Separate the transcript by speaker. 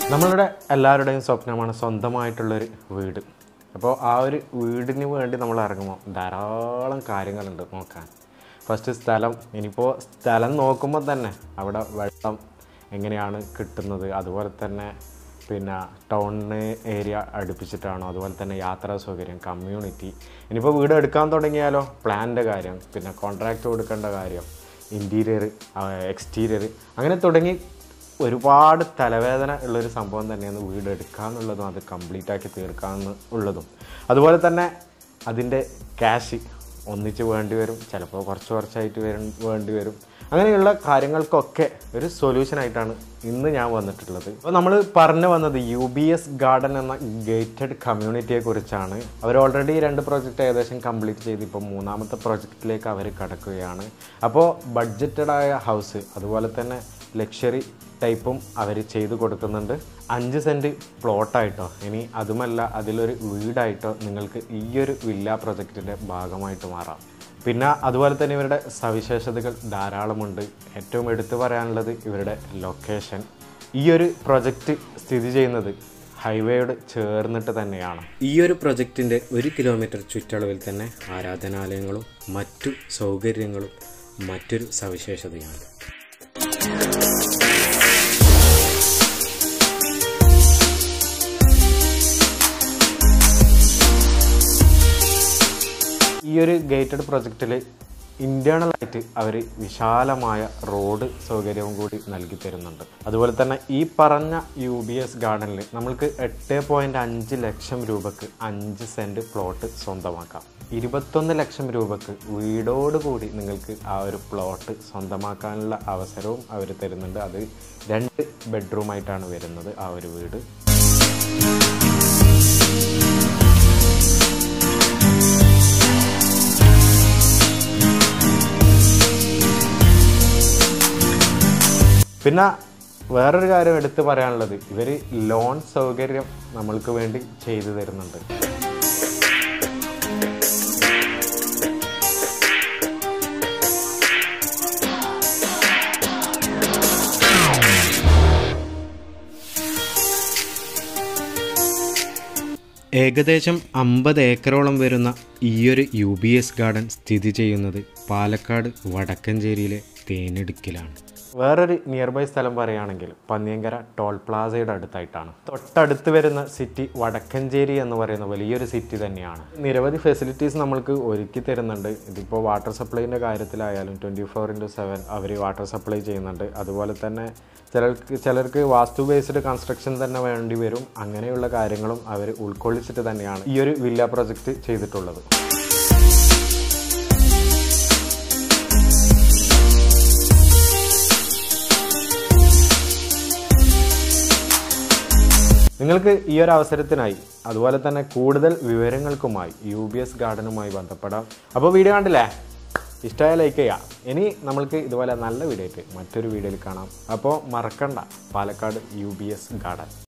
Speaker 1: നമ്മളുടെ എല്ലാവരുടെയും സ്വപ്നമാണ് സ്വന്തമായിട്ടുള്ളൊരു വീട് അപ്പോൾ ആ ഒരു വീടിന് വേണ്ടി നമ്മൾ ഇറങ്ങുമ്പോൾ ധാരാളം കാര്യങ്ങളുണ്ട് നോക്കാൻ ഫസ്റ്റ് സ്ഥലം ഇനിയിപ്പോൾ സ്ഥലം നോക്കുമ്പോൾ തന്നെ അവിടെ വെള്ളം എങ്ങനെയാണ് കിട്ടുന്നത് അതുപോലെ തന്നെ പിന്നെ ടൗണിന് ഏരിയ അടുപ്പിച്ചിട്ടാണോ അതുപോലെ തന്നെ യാത്രാ സൗകര്യം കമ്മ്യൂണിറ്റി ഇനിയിപ്പോൾ വീട് എടുക്കാൻ തുടങ്ങിയാലോ പ്ലാനിൻ്റെ കാര്യം പിന്നെ കോൺട്രാക്റ്റ് കൊടുക്കേണ്ട കാര്യം ഇൻറ്റീരിയർ എക്സ്റ്റീരിയർ അങ്ങനെ തുടങ്ങി ഒരുപാട് തലവേദന ഉള്ളൊരു സംഭവം തന്നെയാണ് വീട് എടുക്കുക എന്നുള്ളതും അത് കംപ്ലീറ്റ് ആക്കി തീർക്കാമെന്ന് ഉള്ളതും അതുപോലെ തന്നെ അതിൻ്റെ ക്യാഷ് ഒന്നിച്ച് വേണ്ടി വരും ചിലപ്പോൾ കുറച്ച് കുറച്ചായിട്ട് വരും വേണ്ടി വരും അങ്ങനെയുള്ള കാര്യങ്ങൾക്കൊക്കെ ഒരു സൊല്യൂഷനായിട്ടാണ് ഇന്ന് ഞാൻ വന്നിട്ടുള്ളത് അപ്പോൾ നമ്മൾ പറഞ്ഞു വന്നത് യു ബി എസ് ഗാർഡൻ എന്ന ഗേറ്റഡ് കമ്മ്യൂണിറ്റിയെ കുറിച്ചാണ് അവർ ഓൾറെഡി രണ്ട് പ്രോജക്റ്റ് ഏകദേശം കംപ്ലീറ്റ് ചെയ്ത് ഇപ്പോൾ മൂന്നാമത്തെ പ്രോജക്റ്റിലേക്ക് അവർ കടക്കുകയാണ് അപ്പോൾ ബഡ്ജറ്റഡായ ഹൗസ് അതുപോലെ തന്നെ ലക്ഷറി ടൈപ്പും അവർ ചെയ്തു കൊടുക്കുന്നുണ്ട് അഞ്ച് സെൻറ്റ് പ്ലോട്ടായിട്ടോ ഇനി അതുമല്ല അതിലൊരു വീടായിട്ടോ നിങ്ങൾക്ക് ഈ ഒരു വില്ല പ്രൊജക്റ്റിൻ്റെ ഭാഗമായിട്ട് മാറാം പിന്നെ അതുപോലെ തന്നെ ഇവരുടെ സവിശേഷതകൾ ധാരാളമുണ്ട് ഏറ്റവും എടുത്തു പറയാനുള്ളത് ഇവരുടെ ലൊക്കേഷൻ ഈ ഒരു പ്രൊജക്റ്റ് സ്ഥിതി ചെയ്യുന്നത് ഹൈവേയോട് ചേർന്നിട്ട് തന്നെയാണ് ഈ ഒരു പ്രൊജക്റ്റിൻ്റെ ഒരു കിലോമീറ്റർ ചുറ്റളവിൽ തന്നെ ആരാധനാലയങ്ങളും മറ്റു സൗകര്യങ്ങളും മറ്റൊരു സവിശേഷതയാണ് ഈ ഒരു ഗേറ്റഡ് പ്രൊജക്റ്റിൽ ഇൻറ്റേർണലായിട്ട് അവർ വിശാലമായ റോഡ് സൗകര്യവും കൂടി നൽകി തരുന്നുണ്ട് അതുപോലെ തന്നെ ഈ പറഞ്ഞ യു ബി എസ് ഗാർഡനിൽ നമ്മൾക്ക് എട്ട് പോയിൻറ്റ് അഞ്ച് ലക്ഷം രൂപക്ക് അഞ്ച് സെൻറ്റ് പ്ലോട്ട് സ്വന്തമാക്കാം ഇരുപത്തൊന്ന് ലക്ഷം രൂപക്ക് വീടോടുകൂടി നിങ്ങൾക്ക് ആ ഒരു പ്ലോട്ട് സ്വന്തമാക്കാനുള്ള അവസരവും അവർ തരുന്നുണ്ട് അത് രണ്ട് ബെഡ്റൂമായിട്ടാണ് വരുന്നത് ആ ഒരു വീട് പിന്നെ വേറൊരു കാര്യം എടുത്തു പറയാനുള്ളത് ഇവർ ലോൺ സൗകര്യം നമ്മൾക്ക് വേണ്ടി ചെയ്തു തരുന്നുണ്ട് ഏകദേശം അമ്പത് ഏക്കറോളം വരുന്ന ഈയൊരു യു ബി എസ് ഗാർഡൻ സ്ഥിതി ചെയ്യുന്നത് പാലക്കാട് വടക്കഞ്ചേരിയിലെ തേനെടുക്കിലാണ് വേറൊരു നിയർ ബൈ സ്ഥലം പറയുകയാണെങ്കിൽ പന്നിയങ്കര ടോൾ പ്ലാസയുടെ അടുത്തായിട്ടാണ് തൊട്ടടുത്ത് വരുന്ന സിറ്റി വടക്കഞ്ചേരി എന്ന് പറയുന്ന വലിയൊരു സിറ്റി തന്നെയാണ് നിരവധി ഫെസിലിറ്റീസ് നമ്മൾക്ക് ഒരുക്കി തരുന്നുണ്ട് ഇതിപ്പോൾ വാട്ടർ സപ്ലൈൻ്റെ കാര്യത്തിലായാലും ട്വൻറ്റി ഫോർ ഇൻറ്റു സെവൻ അവർ വാട്ടർ സപ്ലൈ ചെയ്യുന്നുണ്ട് അതുപോലെ തന്നെ ചിലർക്ക് ചിലർക്ക് വാസ്തു ബേസ്ഡ് കൺസ്ട്രക്ഷൻ തന്നെ വേണ്ടി വരും അങ്ങനെയുള്ള കാര്യങ്ങളും അവർ ഉൾക്കൊള്ളിച്ചിട്ട് തന്നെയാണ് ഈ ഒരു വില്ല പ്രൊജക്റ്റ് ചെയ്തിട്ടുള്ളത് നിങ്ങൾക്ക് ഈ ഒരു അവസരത്തിനായി അതുപോലെ തന്നെ കൂടുതൽ വിവരങ്ങൾക്കുമായി യു ബി എസ് ഗാർഡനുമായി ബന്ധപ്പെടാം അപ്പോൾ വീഡിയോ കണ്ടില്ലേ ഇഷ്ടമായ ലൈക്ക് ചെയ്യുക ഇനി നമ്മൾക്ക് ഇതുപോലെ നല്ല വീഡിയോ ആയിട്ട് മറ്റൊരു വീഡിയോയിൽ കാണാം അപ്പോൾ മറക്കണ്ട Palakkad U B S garden